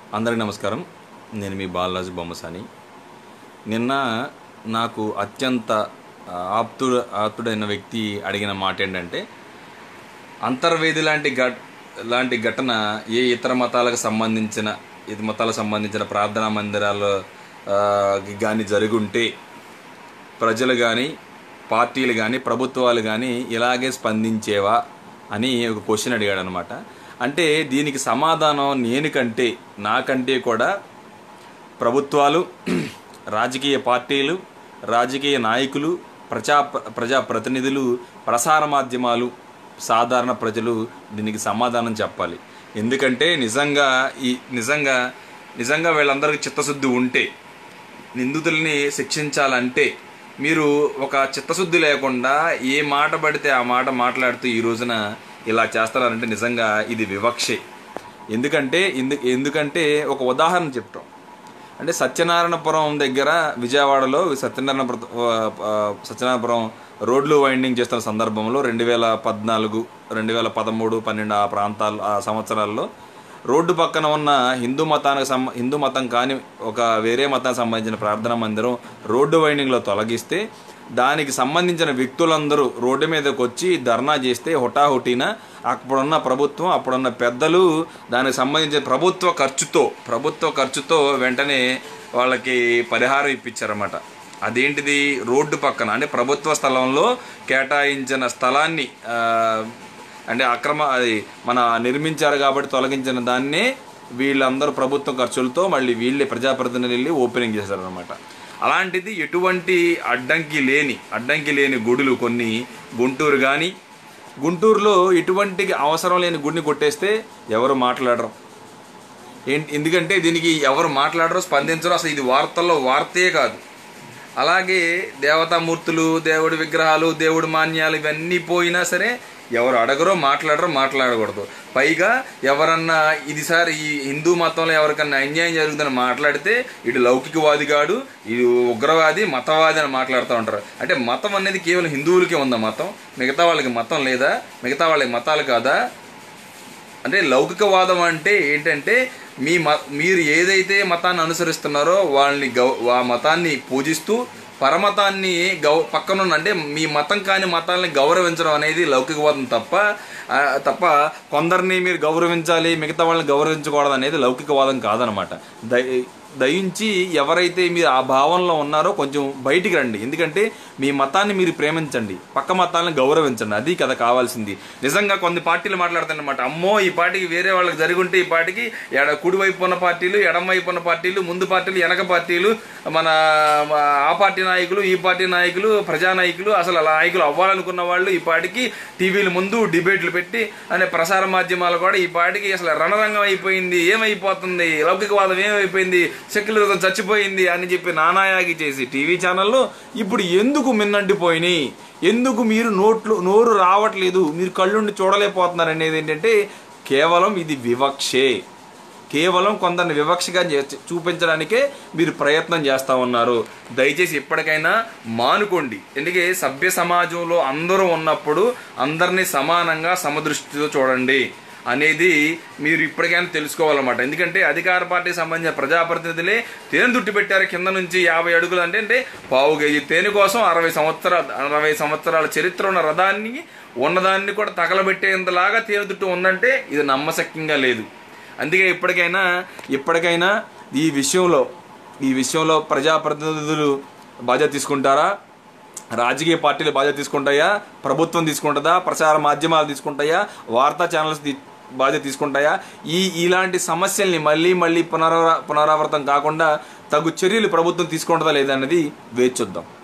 అందరికీ నమస్కారం నేను మీ బాలరాజు బొమ్మసాని నిన్న నాకు అత్యంత ఆ, ఆప్తుడు ఆప్తుడైన వ్యక్తి అడిగిన మాట ఏంటంటే అంతర్వేది లాంటి ఘట్ లాంటి ఘటన ఏ ఇతర మతాలకు సంబంధించిన ఇతర మతాలకు సంబంధించిన ప్రార్థనా మందిరాల్లో కానీ జరుగుంటే ప్రజలు కానీ పార్టీలు కానీ ప్రభుత్వాలు కానీ ఇలాగే స్పందించేవా అని ఒక క్వశ్చన్ అడిగాడు అనమాట అంటే దీనికి సమాధానం నేను కంటే నాకంటే కూడా ప్రభుత్వాలు రాజకీయ పార్టీలు రాజకీయ నాయకులు ప్రజా ప్రజా ప్రతినిధులు ప్రసార మాధ్యమాలు సాధారణ ప్రజలు దీనికి సమాధానం చెప్పాలి ఎందుకంటే నిజంగా ఈ నిజంగా నిజంగా వీళ్ళందరికీ చిత్తశుద్ధి ఉంటే నిందితుల్ని శిక్షించాలంటే మీరు ఒక చిత్తశుద్ధి లేకుండా ఏ మాట పడితే ఆ మాట మాట్లాడుతూ ఈ రోజున ఇలా చేస్తున్నారంటే నిజంగా ఇది వివక్షే ఎందుకంటే ఎందు ఎందుకంటే ఒక ఉదాహరణ చెప్తాం అంటే సత్యనారాయణపురం దగ్గర విజయవాడలో సత్యనారాయణపురం ఆ, సత్యనారాయణపురం రోడ్లు వైండింగ్ చేస్తున్న సందర్భంలో రెండు వేల పద్నాలుగు రెండు వేల పదమూడు పన్నెండు ఆ ప్రాంతాలు ఆ సంవత్సరాల్లో రోడ్డు పక్కన ఉన్న హిందూ మతానికి సంబ హిందూ మతం కాని ఒక వేరే మతానికి సంబంధించిన ప్రార్థనా మందిరం రోడ్డు వైండింగ్లో తొలగిస్తే దానికి సంబంధించిన వ్యక్తులందరూ రోడ్డు మీదకి వచ్చి ధర్నా చేస్తే హుటాహుటిన అప్పుడున్న ప్రభుత్వం అప్పుడున్న పెద్దలు దానికి సంబంధించిన ప్రభుత్వ ఖర్చుతో ప్రభుత్వ ఖర్చుతో వెంటనే వాళ్ళకి పరిహారం ఇప్పించారన్నమాట అదేంటిది రోడ్డు పక్కన అంటే ప్రభుత్వ స్థలంలో కేటాయించిన స్థలాన్ని ఆ, అంటే అక్రమ అది మన నిర్మించారు కాబట్టి తొలగించిన దాన్నే వీళ్ళందరూ ప్రభుత్వ ఖర్చులతో మళ్ళీ వీళ్ళే ప్రజాప్రతినిధులు వెళ్ళి ఓపెనింగ్ చేశారనమాట అలాంటిది ఎటువంటి అడ్డంకి లేని అడ్డంకి లేని గుడులు కొన్ని గుంటూరు కానీ గుంటూరులో ఎటువంటి అవసరం లేని గుడిని కొట్టేస్తే ఎవరు మాట్లాడరు ఏంటి ఎందుకంటే దీనికి ఎవరు మాట్లాడరు స్పందించరు అసలు ఇది వార్తల్లో వార్తే కాదు అలాగే దేవతామూర్తులు దేవుడి విగ్రహాలు దేవుడి మాన్యాలు ఇవన్నీ పోయినా సరే ఎవరు అడగరో మాట్లాడరో మాట్లాడకూడదు పైగా ఎవరన్నా ఇది సార్ ఈ హిందూ మతంలో ఎవరికన్నా అన్యాయం జరుగుతుందని మాట్లాడితే ఇటు లౌకికవాది కాడు ఇటు ఉగ్రవాది మతవాది అని మాట్లాడుతూ ఉంటారు అంటే మతం అనేది కేవలం హిందువులకే ఉందా మతం మిగతా వాళ్ళకి మతం లేదా మిగతా వాళ్ళకి మతాలు కాదా అంటే లౌకికవాదం అంటే ఏంటంటే మీ మ మీరు ఏదైతే మతాన్ని అనుసరిస్తున్నారో వాళ్ళని గౌ ఆ మతాన్ని పూజిస్తూ పరమతాన్ని గౌ పక్కనున్న అంటే మీ మతం కాని మతాలని గౌరవించడం అనేది లౌకికవాదం తప్ప ఆ, తప్ప కొందరిని మీరు గౌరవించాలి మిగతా వాళ్ళని గౌరవించకూడదు అనేది లౌకికవాదం కాదనమాట దయ దయించి ఎవరైతే మీరు ఆ భావనలో ఉన్నారో కొంచెం బయటికి రండి ఎందుకంటే మీ మతాన్ని మీరు ప్రేమించండి పక్క మతాలను గౌరవించండి అది కదా కావాల్సింది నిజంగా కొన్ని పార్టీలు మాట్లాడుతాయన్నమాట అమ్మో ఈ పార్టీకి వేరే వాళ్ళకి జరుగుంటే ఈ పార్టీకి ఎడ కుడివైపు ఉన్న పార్టీలు ఎడమ వైపు ఉన్న పార్టీలు ముందు పార్టీలు వెనక పార్టీలు మన ఆ పార్టీ నాయకులు ఈ పార్టీ నాయకులు ప్రజా నాయకులు అసలు అలా నాయకులు అవ్వాలనుకున్న వాళ్ళు ఈ పార్టీకి టీవీల ముందు డిబేట్లు పెట్టి అనే ప్రసార మాధ్యమాలు కూడా ఈ పార్టీకి అసలు రణరంగం అయిపోయింది ఏమైపోతుంది లౌకికవాదం ఏమైపోయింది సెక్యులరిజం చచ్చిపోయింది అని చెప్పి నానాయాగి చేసి టీవీ ఛానల్లో ఇప్పుడు ఎందుకు మిన్నంటిపోయినాయి ఎందుకు మీరు నోట్లు నోరు రావట్లేదు మీరు కళ్ళుండి చూడలేకపోతున్నారు అనేది ఏంటంటే కేవలం ఇది వివక్షే కేవలం కొందరిని వివక్షగా చే- చూపించడానికే మీరు ప్రయత్నం చేస్తూ ఉన్నారు దయచేసి ఎప్పటికైనా మానుకోండి ఎందుకే సభ్య సమాజంలో అందరూ ఉన్నప్పుడు అందరినీ సమానంగా సమదృష్టితో చూడండి అనేది మీరు ఇప్పటికైనా తెలుసుకోవాలన్నమాట ఎందుకంటే అధికార పార్టీకి సంబంధించిన ప్రజాప్రతినిధులే తేనె దుట్టి పెట్టారు కింద నుంచి యాభై అడుగులు అంటే అంటే పావు కేజీ తేనె కోసం అరవై సంవత్సరాల అరవై సంవత్సరాల చరిత్ర ఉన్న రథాన్ని ఉన్నదాన్ని కూడా తగలబెట్టేంతలాగా తేనె దుట్టు ఉందంటే ఇది నమ్మశక్యంగా లేదు అందుకే ఇప్పటికైనా ఇప్పటికైనా ఈ విషయంలో ఈ విషయంలో ప్రజాప్రతినిధులు బాధ్యత తీసుకుంటారా రాజకీయ పార్టీలు బాధ్యత తీసుకుంటాయా ప్రభుత్వం తీసుకుంటుందా ప్రచార మాధ్యమాలు తీసుకుంటాయా వార్తా ఛానల్స్ తీ- బాధ్యత తీసుకుంటాయా ఈ ఇలాంటి సమస్యల్ని మళ్ళీ మళ్ళీ పునరావ పునరావృతం కాకుండా తగు చర్యలు ప్రభుత్వం తీసుకుంటుందా లేదా అనేది వేచి చూద్దాం